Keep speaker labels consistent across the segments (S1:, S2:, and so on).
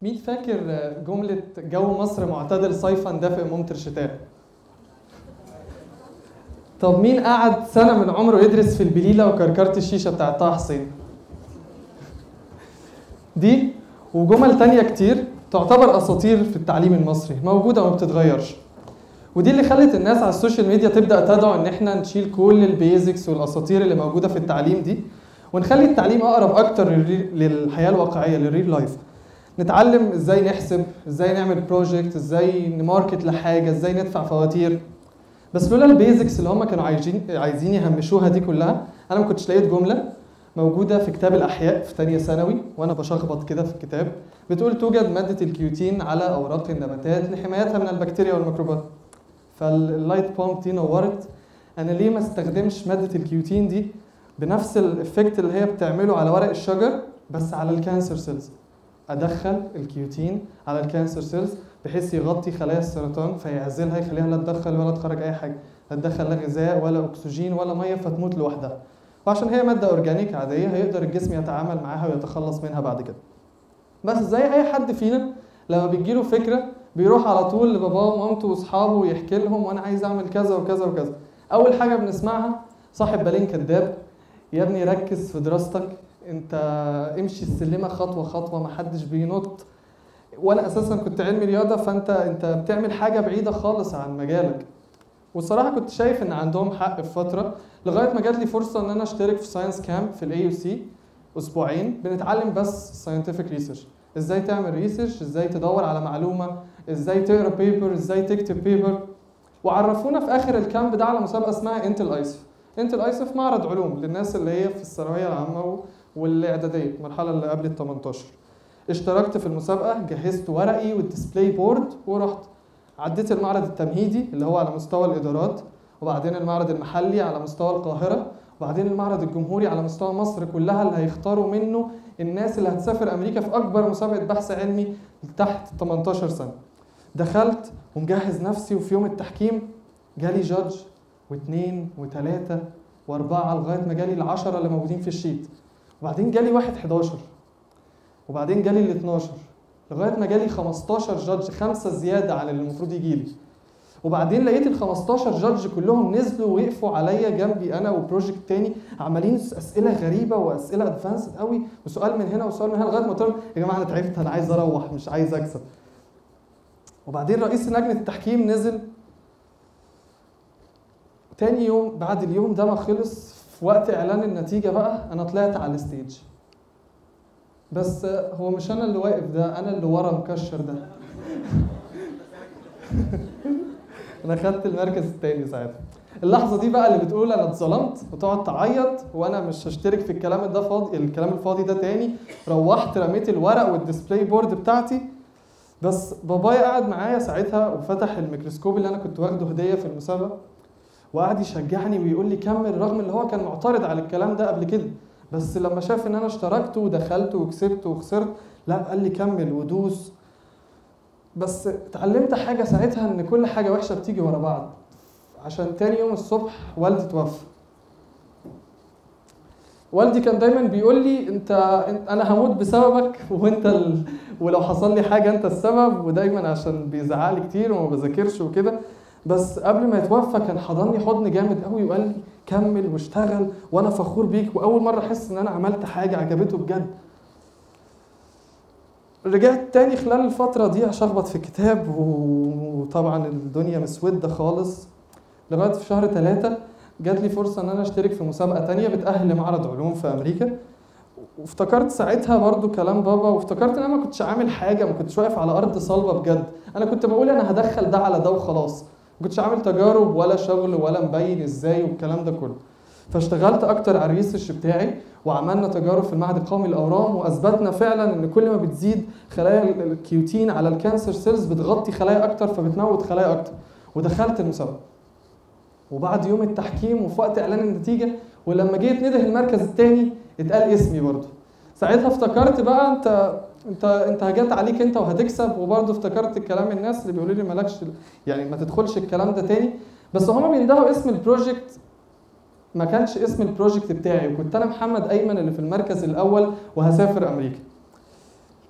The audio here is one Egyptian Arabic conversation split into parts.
S1: مين فاكر جملة جو مصر معتدل صيفا دافئ ممطر شتاء؟ طب مين قعد سنة من عمره يدرس في البليلة وكركرة الشيشة بتاعت طه حسين؟ دي وجمل تانية كتير تعتبر أساطير في التعليم المصري موجودة وما بتتغيرش ودي اللي خلت الناس على السوشيال ميديا تبدأ تدعو إن إحنا نشيل كل البيزكس والأساطير اللي موجودة في التعليم دي ونخلي التعليم أقرب أكتر للري- للحياة الواقعية للريل لايف نتعلم ازاي نحسب ازاي نعمل بروجكت ازاي نماركت لحاجه ازاي ندفع فواتير بس لولا البيزكس اللي هم كانوا عايزين عايزين يهمشوها دي كلها انا ما كنتش لقيت جمله موجوده في كتاب الاحياء في ثانيه ثانوي وانا بشخبط كده في الكتاب بتقول توجد ماده الكيوتين على اوراق النباتات لحمايتها من البكتيريا والميكروبات فاللايت بومب دي نورت انا ليه ما استخدمش ماده الكيوتين دي بنفس الافكت اللي هي بتعمله على ورق الشجر بس على الكانسر سيلز ادخل الكيوتين على الكانسر سيلز بحيث يغطي خلايا السرطان فيعزلها يخليها لا تدخل ولا تخرج اي حاجه لا تدخل لا غذاء ولا اكسجين ولا ميه فتموت لوحدها وعشان هي ماده اورجانيك عاديه هيقدر الجسم يتعامل معاها ويتخلص منها بعد كده بس زي اي حد فينا لما بتجيله فكره بيروح على طول لباباه ومامته واصحابه ويحكي لهم وانا عايز اعمل كذا وكذا وكذا اول حاجه بنسمعها صاحب بالين كذاب يا ابني ركز في دراستك انت امشي السلمه خطوه خطوه ما حدش بينط وانا اساسا كنت علمي رياضه فانت انت بتعمل حاجه بعيده خالص عن مجالك والصراحه كنت شايف ان عندهم حق في فتره لغايه ما جات لي فرصه ان انا اشترك في ساينس كامب في الاي يو سي اسبوعين بنتعلم بس ساينتفك ريسيرش ازاي تعمل ريسيرش ازاي تدور على معلومه ازاي تقرا بيبر ازاي تكتب بيبر وعرفونا في اخر الكامب ده على مسابقه اسمها انتل ايسف انتل ايسف معرض علوم للناس اللي هي في الثانويه العامه و- والاعداديه المرحله اللي قبل ال 18 اشتركت في المسابقه جهزت ورقي والديسبلاي بورد ورحت عديت المعرض التمهيدي اللي هو على مستوى الادارات وبعدين المعرض المحلي على مستوى القاهره وبعدين المعرض الجمهوري على مستوى مصر كلها اللي هيختاروا منه الناس اللي هتسافر امريكا في اكبر مسابقه بحث علمي تحت 18 سنه دخلت ومجهز نفسي وفي يوم التحكيم جالي جادج واثنين وثلاثة وأربعة لغاية ما جالي العشرة اللي موجودين في الشيت وبعدين جالي واحد 11 وبعدين جالي ال 12 لغاية ما جالي 15 جادج خمسة زيادة عن اللي المفروض يجي لي وبعدين لقيت ال 15 جادج كلهم نزلوا وقفوا عليا جنبي انا وبروجكت تاني عمالين اسئله غريبه واسئله ادفانسد قوي وسؤال من هنا وسؤال من هنا لغايه ما قلت لهم يا جماعه انا تعبت انا عايز اروح مش عايز اكسب وبعدين رئيس لجنه التحكيم نزل تاني يوم بعد اليوم ده ما خلص في وقت اعلان النتيجه بقى انا طلعت على الستيج بس هو مش انا اللي واقف ده انا اللي ورا مكشر ده انا خدت المركز التاني ساعتها اللحظه دي بقى اللي بتقول انا اتظلمت وتقعد تعيط وانا مش هشترك في الكلام ده فاضي الكلام الفاضي ده تاني روحت رميت الورق والديسبلاي بورد بتاعتي بس بابايا قعد معايا ساعتها وفتح الميكروسكوب اللي انا كنت واخده هديه في المسابقه وقعد يشجعني ويقول لي كمل رغم ان هو كان معترض على الكلام ده قبل كده بس لما شاف ان انا اشتركت ودخلت وكسبت وخسرت لا قال لي كمل ودوس بس اتعلمت حاجه ساعتها ان كل حاجه وحشه بتيجي ورا بعض عشان تاني يوم الصبح والدي توفى والدي كان دايما بيقول لي انت انت- انا هموت بسببك وانت ال... ولو حصل لي حاجه انت السبب ودايما عشان بيزعق لي كتير وما بذاكرش وكده بس قبل ما يتوفى كان حضني حضن جامد قوي وقال لي كمل واشتغل وانا فخور بيك واول مره احس ان انا عملت حاجه عجبته بجد رجعت تاني خلال الفترة دي أشخبط في الكتاب وطبعا الدنيا مسودة خالص لغاية في شهر ثلاثة جات لي فرصة إن أنا أشترك في مسابقة تانية بتأهل لمعرض علوم في أمريكا وافتكرت ساعتها برضو كلام بابا وافتكرت ان انا ما كنتش عامل حاجه ما كنتش واقف على ارض صلبه بجد انا كنت بقول انا هدخل ده على ده وخلاص ما كنتش عامل تجارب ولا شغل ولا مبين ازاي والكلام ده كله فاشتغلت اكتر على الريسيرش بتاعي وعملنا تجارب في المعهد القومي للاورام واثبتنا فعلا ان كل ما بتزيد خلايا ال- الكيوتين على الكانسر سيلز بتغطي خلايا اكتر فبتموت خلايا اكتر ودخلت المسابقه وبعد يوم التحكيم وفي وقت اعلان النتيجه ولما جيت نده المركز الثاني اتقال اسمي برضه ساعتها افتكرت بقى انت انت انت جت عليك انت وهتكسب وبرضه افتكرت كلام الناس اللي بيقولوا لي مالكش يعني ما تدخلش الكلام ده تاني بس هما بيندهوا اسم البروجكت ما كانش اسم البروجكت بتاعي وكنت انا محمد ايمن اللي في المركز الاول وهسافر امريكا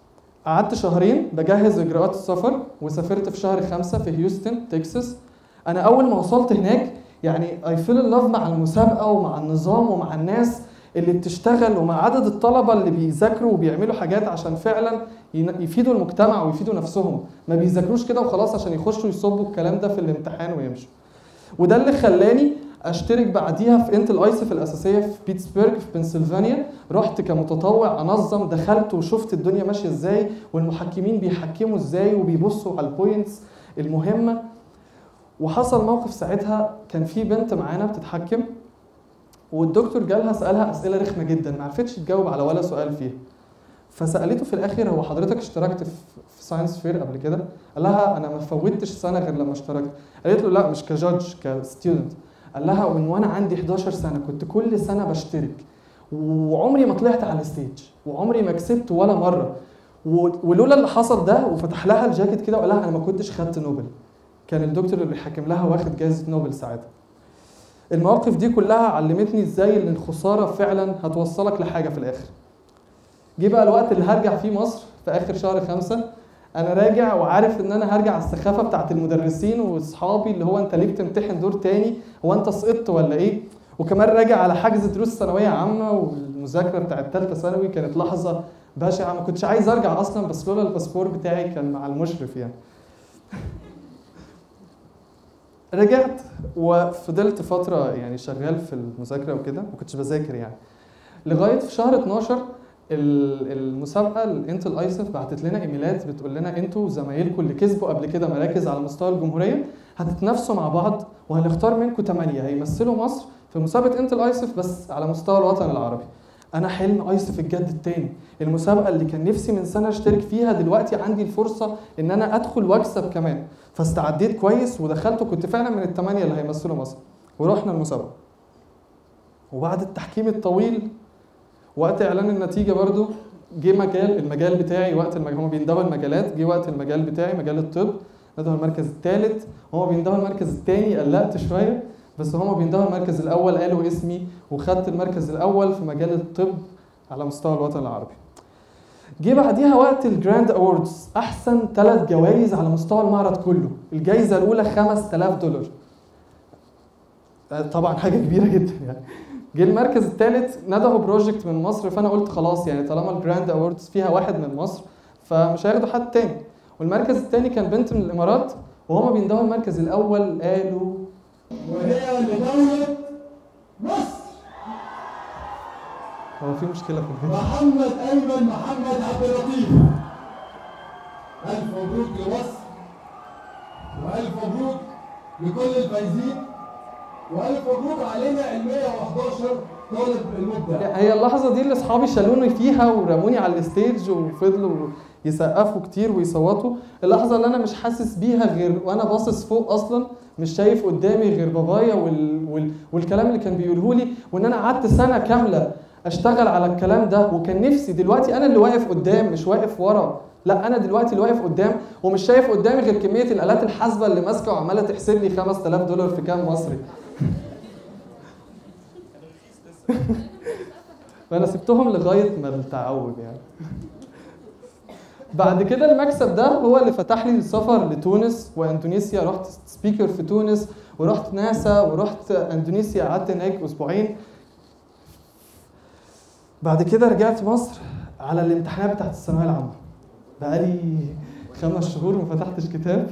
S1: قعدت شهرين بجهز اجراءات السفر وسافرت في شهر خمسة في هيوستن تكساس انا اول ما وصلت هناك يعني اي فيل لاف مع المسابقه ومع النظام ومع الناس اللي بتشتغل ومع عدد الطلبه اللي بيذاكروا وبيعملوا حاجات عشان فعلا ين- يفيدوا المجتمع ويفيدوا نفسهم ما بيذاكروش كده وخلاص عشان يخشوا يصبوا الكلام ده في الامتحان ويمشوا وده اللي خلاني اشترك بعديها في انتل ايسف الاساسيه في بيتسبرج في بنسلفانيا رحت كمتطوع انظم دخلت وشفت الدنيا ماشيه ازاي والمحكمين بيحكموا ازاي وبيبصوا على البوينتس المهمه وحصل موقف ساعتها كان في بنت معانا بتتحكم والدكتور جالها سالها اسئله رخمه جدا ما عرفتش تجاوب على ولا سؤال فيها فسالته في الاخر هو حضرتك اشتركت في في ساينس فير قبل كده قال لها انا ما فوتش سنه غير لما اشتركت قالت له لا مش كجادج كستودنت قال لها من وانا عندي 11 سنه كنت كل سنه بشترك وعمري ما طلعت على الستيج وعمري ما كسبت ولا مره و- ولولا اللي حصل ده وفتح لها الجاكيت كده وقال لها انا ما كنتش خدت نوبل كان الدكتور اللي بيحكم لها واخد جائزه نوبل ساعتها المواقف دي كلها علمتني ازاي ان الخساره فعلا هتوصلك لحاجه في الاخر جه بقى الوقت اللي هرجع فيه مصر في اخر شهر خمسة انا راجع وعارف ان انا هرجع على السخافه بتاعت المدرسين واصحابي اللي هو انت ليه بتمتحن دور تاني هو انت سقطت ولا ايه وكمان راجع على حجز دروس ثانويه عامه والمذاكره بتاعت ثالثه ثانوي كانت لحظه بشعه ما كنتش عايز ارجع اصلا بس لولا الباسبور بتاعي كان مع المشرف يعني رجعت وفضلت فتره يعني شغال في المذاكره وكده ما كنتش بذاكر يعني لغايه في شهر 12 ال- المسابقه الانتل ايسف بعتت لنا ايميلات بتقول لنا انتوا زمايلكم اللي كسبوا قبل كده مراكز على مستوى الجمهوريه هتتنافسوا مع بعض وهنختار منكم ثمانيه هيمثلوا مصر في مسابقه انتل ايسف بس على مستوى الوطن العربي انا حلم ايسف الجد التاني المسابقه اللي كان نفسي من سنه اشترك فيها دلوقتي عندي الفرصه ان انا ادخل واكسب كمان فاستعديت كويس ودخلت وكنت فعلا من الثمانيه اللي هيمثلوا مصر ورحنا المسابقه وبعد التحكيم الطويل وقت اعلان النتيجه برضو جه مجال المجال بتاعي وقت المجال هم بيندبوا المجالات جه وقت المجال بتاعي مجال الطب ندوا المركز الثالث هما بيندبوا المركز الثاني قلقت شويه بس هما بيندبوا المركز الاول قالوا اسمي وخدت المركز الاول في مجال الطب على مستوى الوطن العربي جه بعديها وقت الجراند اووردز احسن ثلاث جوائز على مستوى المعرض كله الجائزه الاولى 5000 دولار طبعا حاجه كبيره جدا يعني جه المركز الثالث ندهوا بروجكت من مصر فانا قلت خلاص يعني طالما الجراند اووردز فيها واحد من مصر فمش هياخدوا حد تاني والمركز الثاني كان بنت من الامارات وهما بيندهوا المركز الاول قالوا
S2: وهي لدولة مصر
S1: هو في مشكله في الفيديو
S2: محمد أيمن محمد عبد اللطيف ألف مبروك لمصر وألف مبروك لكل الفايزين وألف مبروك علينا ال 111 طالب المبدع
S1: هي اللحظه دي اللي اصحابي شالوني فيها ورموني على الستيج وفضلوا يسقفوا كتير ويصوتوا اللحظه اللي انا مش حاسس بيها غير وانا باصص فوق اصلا مش شايف قدامي غير بابايا وال... وال... والكلام اللي كان بيقوله لي وان انا قعدت سنه كامله اشتغل على الكلام ده وكان نفسي دلوقتي انا اللي واقف قدام مش واقف ورا لا انا دلوقتي اللي واقف قدام ومش شايف قدامي غير كميه الالات الحاسبه اللي ماسكه وعماله تحسب لي 5000 دولار في كام مصري فانا سبتهم لغايه ما التعود يعني بعد كده المكسب ده هو اللي فتح لي السفر لتونس واندونيسيا رحت سبيكر في تونس ورحت ناسا ورحت اندونيسيا قعدت هناك اسبوعين بعد كده رجعت مصر على الامتحانات بتاعت الثانويه العامه بقالي خمس شهور ما فتحتش كتاب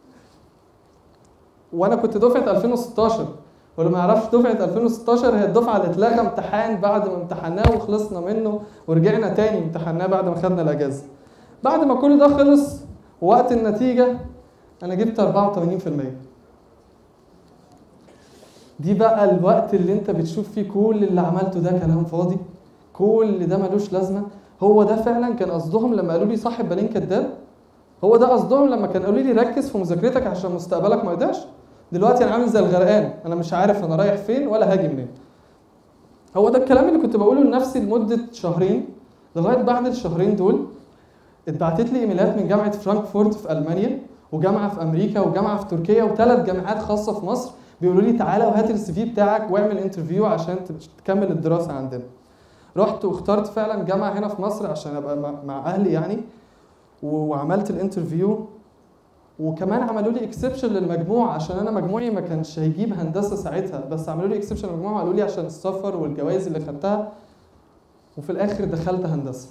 S1: وانا كنت دفعه 2016 واللي ما يعرفش دفعه 2016 هي الدفعه اللي اتلغى امتحان بعد ما امتحناه وخلصنا منه ورجعنا تاني امتحناه بعد ما خدنا الاجازه بعد ما كل ده خلص وقت النتيجه انا جبت 84% دي بقى الوقت اللي انت بتشوف فيه كل اللي عملته ده كلام فاضي كل ده ملوش لازمه هو ده فعلا كان قصدهم لما قالوا لي صاحب بالين كداب هو ده قصدهم لما كانوا قالوا لي ركز في مذاكرتك عشان مستقبلك ما يضيعش دلوقتي انا عامل زي الغرقان انا مش عارف انا رايح فين ولا هاجي منين هو ده الكلام اللي كنت بقوله لنفسي لمده شهرين لغايه بعد الشهرين دول اتبعتت لي ايميلات من جامعه فرانكفورت في المانيا وجامعه في امريكا وجامعه في تركيا وثلاث جامعات خاصه في مصر بيقولوا لي تعالى وهات السي في بتاعك واعمل انترفيو عشان تكمل الدراسه عندنا رحت واخترت فعلا جامعه هنا في مصر عشان ابقى مع- مع اهلي يعني و- وعملت الانترفيو وكمان عملوا لي اكسبشن للمجموع عشان انا مجموعي ما كانش هيجيب هندسه ساعتها بس عملوا لي اكسبشن للمجموع وقالوا لي عشان السفر والجوائز اللي خدتها وفي الاخر دخلت هندسه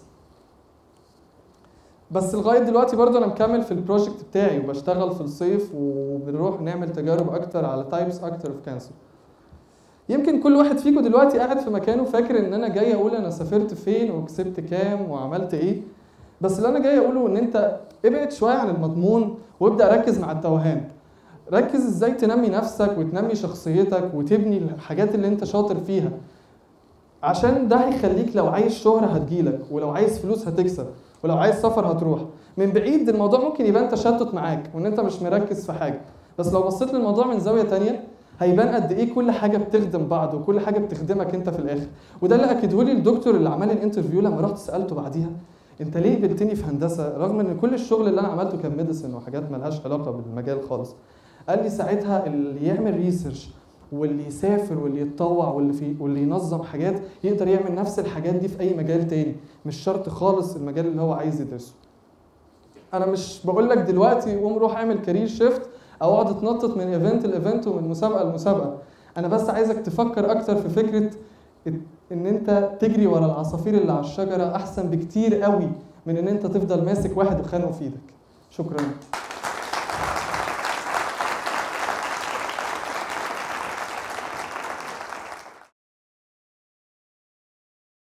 S1: بس لغايه دلوقتي برضه انا مكمل في البروجكت بتاعي وبشتغل في الصيف وبنروح نعمل تجارب اكتر على تايبس اكتر اوف كانسر يمكن كل واحد فيكم دلوقتي قاعد في مكانه فاكر ان انا جاي اقول انا سافرت فين وكسبت كام وعملت ايه بس اللي انا جاي اقوله ان انت ابعد شويه عن المضمون وابدا ركز مع التوهان ركز ازاي تنمي نفسك وتنمي شخصيتك وتبني الحاجات اللي انت شاطر فيها عشان ده هيخليك لو عايز شهرة هتجيلك ولو عايز فلوس هتكسب ولو عايز سفر هتروح من بعيد الموضوع ممكن يبان تشتت معاك وان انت مش مركز في حاجة بس لو بصيت للموضوع من زاوية تانية هيبان قد ايه كل حاجة بتخدم بعض وكل حاجة بتخدمك انت في الاخر وده اللي اكده لي الدكتور اللي عمل الانترفيو لما رحت سالته بعديها انت ليه قبلتني في هندسه رغم ان كل الشغل اللي انا عملته كان ميديسن وحاجات ملهاش علاقه بالمجال خالص قال لي ساعتها اللي يعمل ريسيرش واللي يسافر واللي يتطوع واللي في واللي ينظم حاجات يقدر يعمل نفس الحاجات دي في اي مجال تاني مش شرط خالص المجال اللي هو عايز يدرسه انا مش بقول لك دلوقتي قوم روح اعمل كارير شيفت او اقعد اتنطط من ايفنت لايفنت ومن مسابقه لمسابقه انا بس عايزك تفكر اكتر في فكره ان انت تجري ورا العصافير اللي على الشجره احسن بكتير قوي من ان انت تفضل ماسك واحد وخانقه في ايدك شكرا